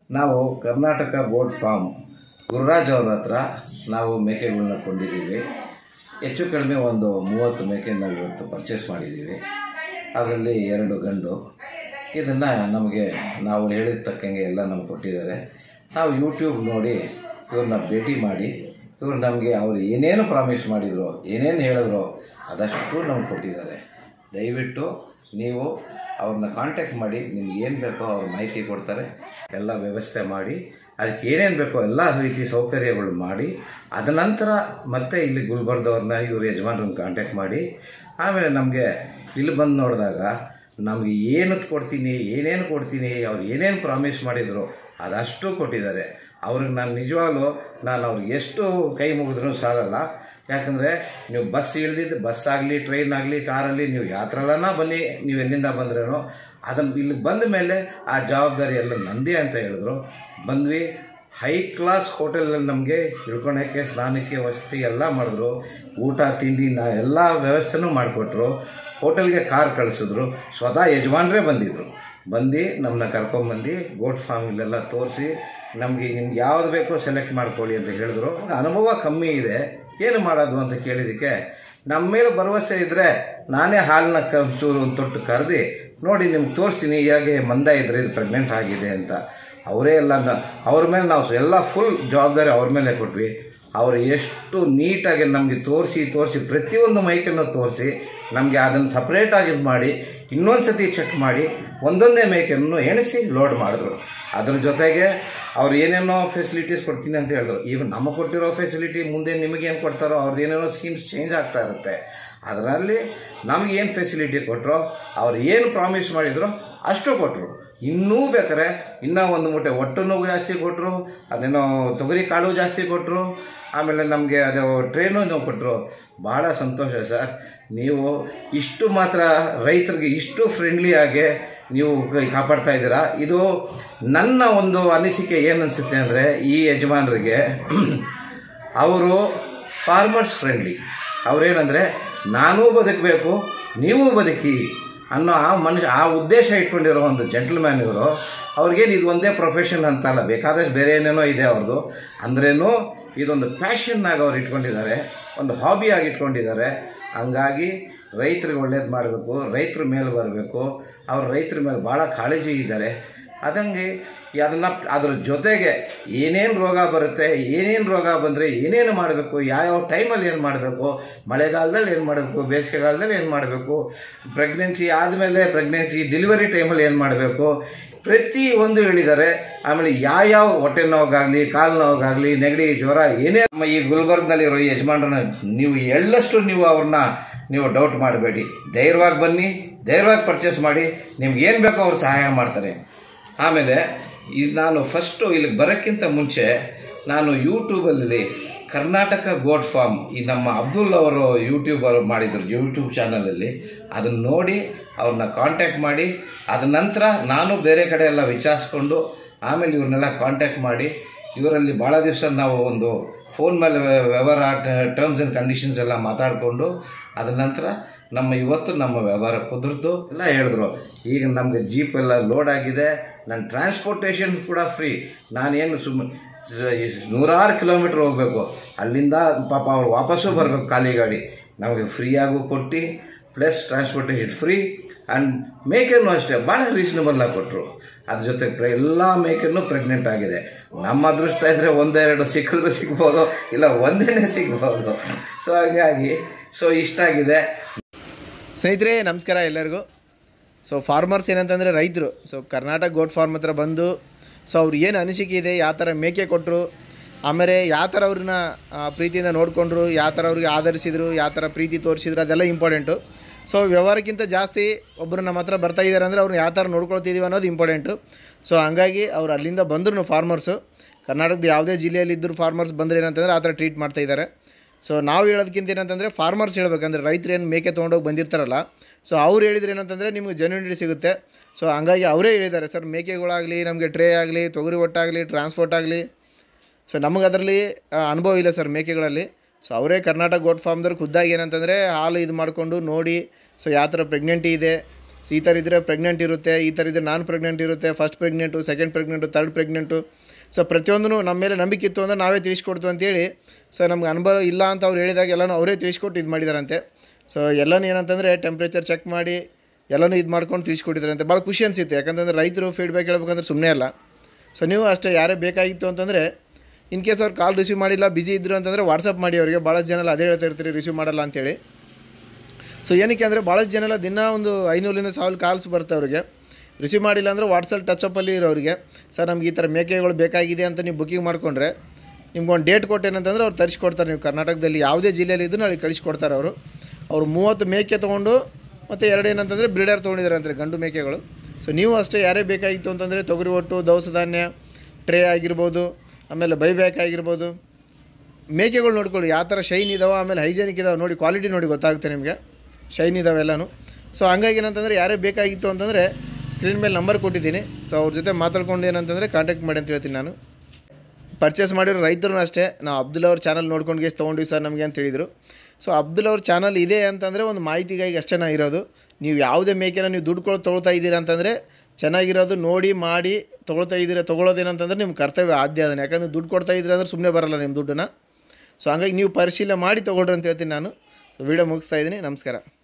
ನಾವು Karnataka goat farm Gururaj ಅವ್ರ ಹತ್ರ ನಾವು ಮೇಕೆಗಳನ್ನ ಕೊಂಡಿದ್ದೀವಿ ಹೆಚ್ಚು ಕಡಿಮೆ ಒಂದು ಮೂವತ್ತು ಮೇಕೆ ನಾವು ಇವತ್ತು ಪರ್ಚೇಸ್ ಮಾಡಿದ್ದೀವಿ ಅದರಲ್ಲಿ ಎರಡು ಗಂಡು ಇದನ್ನು ನಮಗೆ ನಾವು ಹೇಳಿದ ತಕ್ಕಂಗೆ ಎಲ್ಲ ನಮ್ಗೆ ಕೊಟ್ಟಿದ್ದಾರೆ ನಾವು ಯೂಟ್ಯೂಬ್ ನೋಡಿ ಇವ್ರನ್ನ ಭೇಟಿ ಮಾಡಿ ಇವ್ರು ನಮಗೆ ಅವರು ಏನೇನು ಪ್ರಾಮಿಸ್ ಮಾಡಿದ್ರು ಏನೇನು ಹೇಳಿದ್ರು ಅದಷ್ಟು ನಮ್ಗೆ ಕೊಟ್ಟಿದ್ದಾರೆ ದಯವಿಟ್ಟು ನೀವು ಅವ್ರನ್ನ ಕಾಂಟ್ಯಾಕ್ಟ್ ಮಾಡಿ ನಿಮ್ಗೆ ಏನು ಬೇಕೋ ಅವ್ರ ಮಾಹಿತಿ ಕೊಡ್ತಾರೆ ಎಲ್ಲ ವ್ಯವಸ್ಥೆ ಮಾಡಿ ಅದಕ್ಕೆ ಏನೇನು ಬೇಕೋ ಎಲ್ಲ ರೀತಿ ಸೌಕರ್ಯಗಳು ಮಾಡಿ ಅದ ನಂತರ ಮತ್ತೆ ಇಲ್ಲಿ ಗುಲ್ಬರ್ದವ್ರನ್ನ ಇವ್ರ ಯಜಮಾನ್ರನ್ನ ಕಾಂಟ್ಯಾಕ್ಟ್ ಮಾಡಿ ಆಮೇಲೆ ನಮಗೆ ಇಲ್ಲಿ ಬಂದು ನೋಡಿದಾಗ ನಮಗೆ ಏನು ಕೊಡ್ತೀನಿ ಏನೇನು ಕೊಡ್ತೀನಿ ಅವ್ರು ಏನೇನು ಪ್ರಾಮಿಸ್ ಮಾಡಿದ್ರು ಅದಷ್ಟು ಕೊಟ್ಟಿದ್ದಾರೆ ಅವ್ರಿಗೆ ನಾನು ನಿಜವಾಗ್ಲೂ ನಾನು ಅವ್ರಿಗೆ ಎಷ್ಟು ಕೈ ಮುಗಿದ್ರೂ ಸಾಲಲ್ಲ ಯಾಕಂದರೆ ನೀವು ಬಸ್ ಇಳ್ದಿದ್ದು ಬಸ್ ಆಗಲಿ ಟ್ರೈನ್ ಆಗಲಿ ಕಾರಲ್ಲಿ ನೀವು ಯಾತ್ರಲ್ಲನ ಬನ್ನಿ ನೀವು ಎಲ್ಲಿಂದ ಬಂದ್ರೇನೋ ಅದನ್ನು ಇಲ್ಲಿ ಬಂದ ಮೇಲೆ ಆ ಜವಾಬ್ದಾರಿ ಎಲ್ಲ ನಂದೇ ಅಂತ ಹೇಳಿದ್ರು ಬಂದ್ವಿ ಹೈ ಕ್ಲಾಸ್ ಹೋಟೆಲಲ್ಲಿ ನಮಗೆ ಇಳ್ಕೊಳಕ್ಕೆ ಸ್ನಾನಕ್ಕೆ ವಸತಿ ಎಲ್ಲ ಮಾಡಿದ್ರು ಊಟ ತಿಂಡಿ ನಾ ಎಲ್ಲ ವ್ಯವಸ್ಥೆನೂ ಮಾಡಿಕೊಟ್ರು ಹೋಟೆಲ್ಗೆ ಕಾರ್ ಕಳಿಸಿದ್ರು ಸ್ವತಃ ಯಜಮಾನ್ರೇ ಬಂದಿದ್ದರು ಬಂದು ನಮ್ಮನ್ನ ಕರ್ಕೊಂಬಂದು ಗೋಟ್ ಫಾರ್ಮ್ ಇಲ್ಲೆಲ್ಲ ತೋರಿಸಿ ನಮಗೆ ನಿಮ್ಗೆ ಯಾವ್ದು ಬೇಕೋ ಸೆಲೆಕ್ಟ್ ಮಾಡ್ಕೊಳ್ಳಿ ಅಂತ ಹೇಳಿದ್ರು ಅನುಭವ ಕಮ್ಮಿ ಇದೆ ಏನು ಮಾಡೋದು ಅಂತ ಕೇಳಿದ್ದಕ್ಕೆ ನಮ್ಮ ಮೇಲೆ ಭರವಸೆ ಇದ್ದರೆ ನಾನೇ ಹಾಲನ್ನ ಕಂಚೂರು ಒಂದು ತೊಟ್ಟು ಕರೆದು ನೋಡಿ ನಿಮ್ಗೆ ತೋರಿಸ್ತೀನಿ ಹೇಗೆ ಮಂದ ಇದ್ರೆ ಇದು ಪ್ರೆಗ್ನೆಂಟ್ ಆಗಿದೆ ಅಂತ ಅವರೇ ಎಲ್ಲ ನ- ಅವ್ರ ಮೇಲೆ ನಾವು ಎಲ್ಲ ಫುಲ್ ಜವಾಬ್ದಾರಿ ಅವ್ರ ಮೇಲೆ ಕೊಟ್ವಿ ಅವರು ಎಷ್ಟು ನೀಟಾಗಿ ನಮಗೆ ತೋರಿಸಿ ತೋರಿಸಿ ಪ್ರತಿಯೊಂದು ಮೈಕನ್ನು ತೋರಿಸಿ ನಮಗೆ ಅದನ್ನು ಸಪ್ರೇಟಾಗಿ ಇದು ಮಾಡಿ ಇನ್ನೊಂದು ಸತಿ ಚೆಕ್ ಮಾಡಿ ಒಂದೊಂದೇ ಮೇಕೆಯನ್ನು ಎಣಿಸಿ ಲೋಡ್ ಮಾಡಿದ್ರು ಅದ್ರ ಜೊತೆಗೆ ಅವ್ರು ಏನೇನೋ ಫೆಸಿಲಿಟೀಸ್ ಕೊಡ್ತೀನಿ ಅಂತ ಹೇಳಿದ್ರು ಈಗ ನಮಗೆ ಕೊಟ್ಟಿರೋ ಫೆಸಿಲಿಟಿ ಮುಂದೆ ನಿಮಗೇನು ಕೊಡ್ತಾರೋ ಅವ್ರದ್ದು ಏನೇನೋ ಸ್ಕೀಮ್ಸ್ ಚೇಂಜ್ ಆಗ್ತಾ ಇರುತ್ತೆ ಅದರಲ್ಲಿ ನಮಗೇನು ಫೆಸಿಲಿಟಿ ಕೊಟ್ಟರೋ ಅವ್ರು ಏನು ಪ್ರಾಮಿಸ್ ಮಾಡಿದ್ರು ಅಷ್ಟು ಕೊಟ್ಟರು ಇನ್ನೂ ಬೇಕಾರೆ ಇನ್ನೂ ಒಂದು ಮೂಟೆ ಒಟ್ಟನ್ನು ಜಾಸ್ತಿ ಕೊಟ್ಟರು ಅದೇನೋ ತೊಗರಿ ಕಾಳು ಜಾಸ್ತಿ ಕೊಟ್ಟರು ಆಮೇಲೆ ನಮಗೆ ಅದು ಟ್ರೈನು ಕೊಟ್ಟರು ಭಾಳ ಸಂತೋಷ ಸರ್ ನೀವು ಇಷ್ಟು ಮಾತ್ರ ರೈತರಿಗೆ ಇಷ್ಟು ಫ್ರೆಂಡ್ಲಿಯಾಗಿ ನೀವು ಕ- ಕಾಪಾಡ್ತಾ ಇದ್ದೀರಾ ಇದು ನನ್ನ ಒಂದು ಅನಿಸಿಕೆ ಏನು ಅನಿಸುತ್ತೆ ಅಂದರೆ ಈ ಯಜಮಾನರಿಗೆ ಅವರು ಫಾರ್ಮರ್ಸ್ ಫ್ರೆಂಡ್ಲಿ ಅವರೇನಂದರೆ ನಾನೂ ಬದುಕಬೇಕು ನೀವೂ ಬದುಕಿ ಅನ್ನೋ ಆ ಮನುಷ್ಯ ಆ ಉದ್ದೇಶ ಇಟ್ಕೊಂಡಿರೋ ಒಂದು ಜೆಂಟಲ್ಮ್ಯಾನ್ ಇವರು ಅವ್ರಿಗೇನು ಇದು ಒಂದೇ ಪ್ರೊಫೆಷನ್ ಅಂತಲ್ಲ ಬೇಕಾದಷ್ಟು ಬೇರೆ ಏನೇನೋ ಇದೆ ಅವ್ರದ್ದು ಅಂದ್ರೇನು ಇದೊಂದು ಪ್ಯಾಷನ್ನಾಗಿ ಅವ್ರು ಇಟ್ಕೊಂಡಿದ್ದಾರೆ ಒಂದು ಹಾಬಿಯಾಗಿ ಇಟ್ಕೊಂಡಿದ್ದಾರೆ ಹಂಗಾಗಿ ರೈತರಿಗೆ ಒಳ್ಳೇದು ಮಾಡಬೇಕು ರೈತರ ಮೇಲೆ ಬರಬೇಕು ಅವ್ರ ರೈತರ ಮೇಲೆ ಭಾಳ ಕಾಳಜಿ ಇದ್ದಾರೆ ಅದಂಗೆ ಅದನ್ನು ಅದ್ರ ಜೊತೆಗೆ ಏನೇನು ರೋಗ ಬರುತ್ತೆ ಏನೇನು ರೋಗ ಬಂದರೆ ಏನೇನು ಮಾಡಬೇಕು ಯಾವ್ಯಾವ ಟೈಮಲ್ಲಿ ಏನು ಮಾಡಬೇಕು ಮಳೆಗಾಲದಲ್ಲಿ ಏನು ಮಾಡಬೇಕು ಬೇಸಿಗೆಗಾಲದಲ್ಲಿ ಏನು ಮಾಡಬೇಕು ಪ್ರೆಗ್ನೆನ್ಸಿ ಆದಮೇಲೆ ಪ್ರೆಗ್ನೆನ್ಸಿ ಡೆಲಿವರಿ ಟೈಮಲ್ಲಿ ಏನು ಮಾಡಬೇಕು ಪ್ರತಿ ಒಂದು ಹೇಳಿದ್ದಾರೆ ಆಮೇಲೆ ಯಾವ್ಯಾವ ಹೊಟ್ಟೆ ನೋವಾಗಲಿ ಕಾಲು ನೋವಾಗಲಿ ನೆಗಡಿ ಜ್ವರ ಏನೇ ನಮ್ಮ ಈ ಗುಲ್ಬರ್ಗ್ನಲ್ಲಿರೋ ಈ ಯಜಮಾನ್ರನ್ನ ನೀವು ಎಳ್ಳಷ್ಟು ನೀವು ಅವ್ರನ್ನ ನೀವು ಡೌಟ್ ಮಾಡಬೇಡಿ ಧೈರ್ಯವಾಗಿ ಬನ್ನಿ ಧೈರ್ಯವಾಗಿ ಪರ್ಚೇಸ್ ಮಾಡಿ ನಿಮ್ಗೆ ಏನು ಬೇಕೋ ಅವ್ರು ಸಹಾಯ ಮಾಡ್ತಾರೆ ಆಮೇಲೆ ಇದು ನಾನು ಫಸ್ಟು ಇಲ್ಲಿಗೆ ಬರೋಕ್ಕಿಂತ ಮುಂಚೆ ನಾನು ಯೂಟ್ಯೂಬಲ್ಲಿ ಕರ್ನಾಟಕ ಗೋಡ್ ಫಾರ್ಮ್ ಈ ನಮ್ಮ ಅಬ್ದುಲ್ ಅವರು ಯೂಟ್ಯೂಬರ್ ಮಾಡಿದ್ರು ಯೂಟ್ಯೂಬ್ ಚಾನಲಲ್ಲಿ ಅದನ್ನು ನೋಡಿ ಅವ್ರನ್ನ ಕಾಂಟ್ಯಾಕ್ಟ್ ಮಾಡಿ ಅದ ನಂತರ ನಾನು ಬೇರೆ ಕಡೆ ಎಲ್ಲ ವಿಚಾರಿಸ್ಕೊಂಡು ಆಮೇಲೆ ಇವ್ರನ್ನೆಲ್ಲ ಕಾಂಟ್ಯಾಕ್ಟ್ ಮಾಡಿ ಇವರಲ್ಲಿ ಭಾಳ ದಿವಸ ನಾವು ಒಂದು ಫೋನ್ ಮೇಲೆ ವ್ಯ- ವ್ಯವಹಾರ ಟರ್ಮ್ಸ್ ಆ್ಯಂಡ್ ಕಂಡೀಷನ್ಸ್ ಎಲ್ಲ ಮಾತಾಡಿಕೊಂಡು ಅದ ನಂತರ ನಮ್ಮ ಇವತ್ತು ನಮ್ಮ ವ್ಯವಹಾರ ಕುದುರ್ತು ಎಲ್ಲ ಹೇಳಿದ್ರು ಈಗ ನಮಗೆ ಜೀಪ್ ಎಲ್ಲ ಲೋಡ್ ಆಗಿದೆ ನನ್ನ ಟ್ರಾನ್ಸ್ಪೋರ್ಟೇಷನ್ ಕೂಡ ಫ್ರೀ ನಾನೇನು ಸುಮ್ಮ ನೂರಾರು ಕಿಲೋಮೀಟ್ರ್ ಹೋಗಬೇಕು ಅಲ್ಲಿಂದ ಪಾಪ ಅವ್ರು ವಾಪಸ್ಸು ಬರಬೇಕು ಖಾಲಿ ಗಾಡಿ ನಮಗೆ ಫ್ರೀಯಾಗೂ ಕೊಟ್ಟು ಪ್ಲಸ್ ಟ್ರಾನ್ಸ್ಪೋರ್ಟೇಷನ್ ಫ್ರೀ ಆ್ಯಂಡ್ ಮೇಕೆನೂ ಅಷ್ಟೇ ಭಾಳ ರೀಸನಬಲ್ಲಾಗಿ ಕೊಟ್ಟರು ಅದ್ರ ಜೊತೆ ಪ್ರ- ಎಲ್ಲ ಮೇಕೆನೂ ಪ್ರೆಗ್ನೆಂಟ್ ಆಗಿದೆ ನಮ್ಮ ಅದೃಷ್ಟ ಇದ್ದರೆ ಒಂದೆರಡು ಸಿಕ್ಕಿದ್ರು ಸಿಗ್ಬೋದು ಇಲ್ಲ ಒಂದೇನೇ ಸಿಗ್ಬೋದು ಸೊ ಹಾಗಾಗಿ ಸೊ ಇಷ್ಟಾಗಿದೆ ಸ್ನೇಹಿತರೆ ನಮಸ್ಕಾರ ಎಲ್ಲರಿಗೂ ಸೊ ಫಾರ್ಮರ್ಸ್ ಏನಂತಂದರೆ ರೈತರು ಸೊ ಕರ್ನಾಟಕ ಗೋಟ್ ಫಾರ್ಮ್ ಹತ್ರ ಬಂದು ಸೊ ಅವ್ರು ಏನು ಅನಿಸಿಕೆ ಇದೆ ಯಾವ ಥರ ಮೇಕೆ ಕೊಟ್ಟರು ಆಮೇಲೆ ಯಾವ ಥರ ಅವ್ರನ್ನ ಆ, ಪ್ರೀತಿಯಿಂದ ನೋಡಿಕೊಂಡ್ರು ಯಾವ ಥರ ಅವ್ರಿಗೆ ಆಧರಿಸಿದ್ರು ಯಾವ ಥರ ಪ್ರೀತಿ ತೋರಿಸಿದ್ರು ಅದೆಲ್ಲ ಇಂಪಾರ್ಟೆಂಟು ಸೊ ವ್ಯವಹಾರಕ್ಕಿಂತ ಜಾಸ್ತಿ ಒಬ್ಬರು ನಮ್ಮ ಹತ್ರ ಬರ್ತಾ ಇದ್ದಾರೆ ಅಂದರೆ ಅವ್ರನ್ನ ಯಾವ ಥರ ನೋಡ್ಕೊಳ್ತಿದ್ದೀವಿ ಅನ್ನೋದು ಇಂಪಾರ್ಟೆಂಟು ಸೊ ಹಂಗಾಗಿ ಅವ್ರು ಅಲ್ಲಿಂದ ಬಂದ್ರು ಫಾರ್ಮರ್ಸು ಕರ್ನಾಟಕದ ಯಾವುದೇ ಜಿಲ್ಲೆಯಲ್ಲಿ ಇದ್ದರೂ ಫಾರ್ಮರ್ಸ್ ಬಂದರೆ ಏನಂತಂದರೆ ಆ ಥರ ಟ್ರೀಟ್ ಮಾಡ್ತಾ ಇದ್ದಾರೆ ಸೊ ನಾವು ಹೇಳೋದಕ್ಕಿಂತ ಏನಂತಂದರೆ ಫಾರ್ಮರ್ಸ್ ಹೇಳ್ಬೇಕಂದ್ರೆ ರೈತರು ಏನು ಮೇಕೆ ತೊಗೊಂಡೋಗಿ ಬಂದಿರ್ತಾರಲ್ಲ ಸೊ ಅವ್ರು ಹೇಳಿದ್ರೆ ಏನಂತಂದರೆ ನಿಮ್ಗೆ ಜೆನ್ಯೂನಿಟಿ ಸಿಗುತ್ತೆ ಸೊ ಹಂಗಾಗಿ ಅವರೇ ಹೇಳಿದ್ದಾರೆ ಸರ್ ಮೇಕೆಗಳಾಗಲಿ ನಮಗೆ ಟ್ರೇ ಆಗಲಿ ತೊಗರಿ ಒಟ್ಟಾಗಲಿ ಟ್ರಾನ್ಸ್ಪೋರ್ಟ್ ಆಗಲಿ ಸೊ ನಮಗೆ ಅದರಲ್ಲಿ ಅನುಭವ ಇಲ್ಲ ಸರ್ ಮೇಕೆಗಳಲ್ಲಿ ಸೊ ಅವರೇ ಕರ್ನಾಟಕ ಗೋಟ್ ಫಾರ್ಮ್ದವ್ರು ಖುದ್ದಾಗಿ ಏನಂತಂದರೆ ಹಾಲು ಇದು ಮಾಡಿಕೊಂಡು ನೋಡಿ ಸೊ ಯಾವ ಥರ ಪ್ರೆಗ್ನೆಂಟಿ ಇದೆ ಸೊ ಸೊ ಈ ಥರ ಇದ್ದರೆ ಪ್ರೆಗ್ನೆಂಟ್ ಇರುತ್ತೆ ಈ ಥರ ಇದ್ದರೆ ನಾನ್ ಪ್ರೆಗ್ನೆಂಟ್ ಇರುತ್ತೆ first pregnant second pregnant third pregnant so ಪ್ರತಿಯೊಂದೂ ನಮ್ಮ ಮೇಲೆ ನಂಬಿಕೆ ಇತ್ತು ಅಂದರೆ ನಾವೇ ತಿಳಿಸ್ಕೊಡ್ತು ಅಂತೇಳಿ ಸೊ ನಮ್ಗೆ ಅನುಭವ ಇಲ್ಲ ಅಂತ ಅವ್ರು ಹೇಳಿದಾಗ ಎಲ್ಲನೂ ಅವರೇ ತಿಳಿಸ್ಕೊಟ್ಟು ಇದು ಮಾಡಿದಾರಂತೆ ಸೊ ಎಲ್ಲನೂ ಏನಂತಂದರೆ ಟೆಂಪ್ರೇಚರ್ ಚೆಕ್ ಮಾಡಿ ಎಲ್ಲನೂ ಇದು ಮಾಡ್ಕೊಂಡು ತಿಳಿಸ್ಕೊಟ್ಟಿದ್ದಾರಂತೆ ಭಾಳ ಖುಷಿ ಅನಿಸುತ್ತೆ ಯಾಕಂತಂದರೆ ರೈತರು ಫೀಡ್ಬ್ಯಾಕ್ ಹೇಳ್ಬೇಕಂದ್ರೆ ಸುಮ್ಮನೆ ಅಲ್ಲ ಸೊ ನೀವು ಅಷ್ಟೇ ಯಾರೇ ಬೇಕಾಗಿತ್ತು ಅಂತಂದರೆ ಇನ್ ಕೇಸ್ ಅವ್ರು ಕಾಲ್ ರಿಸೀವ್ ಮಾಡಿಲ್ಲ ಬಿಸಿ ಇದ್ರು ಅಂತಂದರೆ ವಾಟ್ಸಪ್ ಮಾಡಿ ಅವರಿಗೆ ಭಾಳಷ್ಟು ಜನ ಎಲ್ಲ ಅದೇ ಹೇಳ್ತಾ ಇರ್ತೀರಿ ರಿಸೀವ್ ಮಾಡಲ್ಲ ಅಂತೇಳಿ ಸೊ ಏನಕ್ಕೆ ಅಂದರೆ ಭಾಳಷ್ಟು ಜನ ಎಲ್ಲ ದಿನ ಒಂದು ಐನೂರಿಂದ ಸಾವಿರ ಕಾಲ್ಸ್ ಬರುತ್ತೆ ಅವರಿಗೆ ರಿಸೀವ್ ಮಾಡಿಲ್ಲ ಅಂದರೆ ವಾಟ್ಸಪ್ ಟಚಪ್ಪಲ್ಲಿ ಇರೋರಿಗೆ ಸರ್ ನಮ್ಗೆ ಈ ಥರ ಮೇಕೆಗಳು ಬೇಕಾಗಿದೆ ಅಂತ ನೀವು ಬುಕಿಂಗ್ ಮಾಡಿಕೊಂಡ್ರೆ ನಿಮ್ಗೆ ಒಂದು ಡೇಟ್ ಕೊಟ್ಟೇನಂತಂದ್ರೆ ಅವ್ರು ತರಿಸ್ಕೊಡ್ತಾರೆ ನೀವು ಕರ್ನಾಟಕದಲ್ಲಿ ಯಾವುದೇ ಜಿಲ್ಲೆಯಲ್ಲಿ ಇದ್ದು ಅಲ್ಲಿ ಕಳಿಸ್ಕೊಡ್ತಾರೆ ಅವರು ಅವರು ಮೂವತ್ತು ಮೇಕೆ ತೊಗೊಂಡು ಮತ್ತು ಎರಡು ಏನಂತಂದರೆ ಬ್ರೀಡರ್ ತೊಗೊಂಡಿದ್ದಾರೆ ಅಂತಾರೆ ಗಂಡು ಮೇಕೆಗಳು ಸೊ ನೀವು ಅಷ್ಟೇ ಯಾರೇ ಬೇಕಾಗಿತ್ತು ಅಂತಂದರೆ ತೊಗರಿ ಒಟ್ಟು ದವಸ ಧಾನ್ಯ ಟ್ರೇ ಆಗಿರ್ಬೋದು ಆಮೇಲೆ ಬೈಬ್ಯಾಕ್ ಆಗಿರ್ಬೋದು ಮೇಕೆಗಳು ನೋಡ್ಕೊಳ್ಳಿ ಯಾವ ಥರ ಶೈನ್ ಇದಾವೆ ಆಮೇಲೆ ಹೈಜೆನಿಕ್ ಇದಾವೆ ನೋಡಿ ಕ್ವಾಲಿಟಿ ನೋಡಿ ಗೊತ್ತಾಗುತ್ತೆ ನಿಮಗೆ ಶೈನ್ ಇದಾವೆ ಎಲ್ಲನೂ ಸೊ ಹಂಗಾಗಿ ಏನಂತಂದರೆ ಯಾರೇ ಬೇಕಾಗಿತ್ತು ಅಂತಂದರೆ ಸ್ಕ್ರೀನ್ ಮೇಲೆ ನಂಬರ್ ಕೊಟ್ಟಿದ್ದೀನಿ ಸೊ ಅವ್ರ ಜೊತೆ ಮಾತಾಡ್ಕೊಂಡು ಏನಂತಂದರೆ ಕಾಂಟ್ಯಾಕ್ಟ್ ಮಾಡಿ ಅಂತ ಹೇಳ್ತೀನಿ ನಾನು ಪರ್ಚೇಸ್ ಮಾಡಿರೋ ರೈತರು ಅಷ್ಟೇ ನಾವು ಅಬ್ದುಲ್ ಅವ್ರ ಚಾನಲ್ ನೋಡ್ಕೊಂಡು ಗೆಸ್ ತೊಗೊಂಡ್ವಿ ಸರ್ ನಮಗೆ ಅಂತ ಹೇಳಿದರು ಸೊ ಅಬ್ದುಲ್ ಅವ್ರ ಚಾನಲ್ ಇದೆ ಅಂತಂದರೆ ಒಂದು ಮಾಹಿತಿಗಾಗಿ ಅಷ್ಟೇ ನಾ ಇರೋದು ನೀವು ಯಾವುದೇ ಮೇಕೆನ ನೀವು ದುಡ್ಡು ಕೊಟ್ಟು ತೊಗೊಳ್ತಾ ಇದ್ದೀರಾ ಅಂತಂದರೆ ಚೆನ್ನಾಗಿರೋದು ನೋಡಿ ಮಾಡಿ ತೊಗೊಳ್ತಾ ಇದ್ದೀರಾ ತೊಗೊಳೋದೇನಂತಂದ್ರೆ ನಿಮ್ಮ ಕರ್ತವ್ಯ ಆದ್ಯ ಅದನ್ನು ಯಾಕಂದ್ರೆ ದುಡ್ಡು ಕೊಡ್ತಾ ಇದ್ದೀರಾ ಅಂದ್ರೆ ಸುಮ್ಮನೆ ಬರಲ್ಲ ನಿಮ್ಮ ದುಡ್ಡನ್ನು ಸೊ ಹಂಗಾಗಿ ನೀವು ಪರಿಶೀಲನೆ ಮಾಡಿ ತೊಗೊಳ್ರಿ ಅಂತ ಹೇಳ್ತೀನಿ ನಾನು ಸೊ ವೀಡಿಯೋ ಮುಗಿಸ್ತಾ ಇದ್ದೀನಿ ನಮಸ್ಕಾರ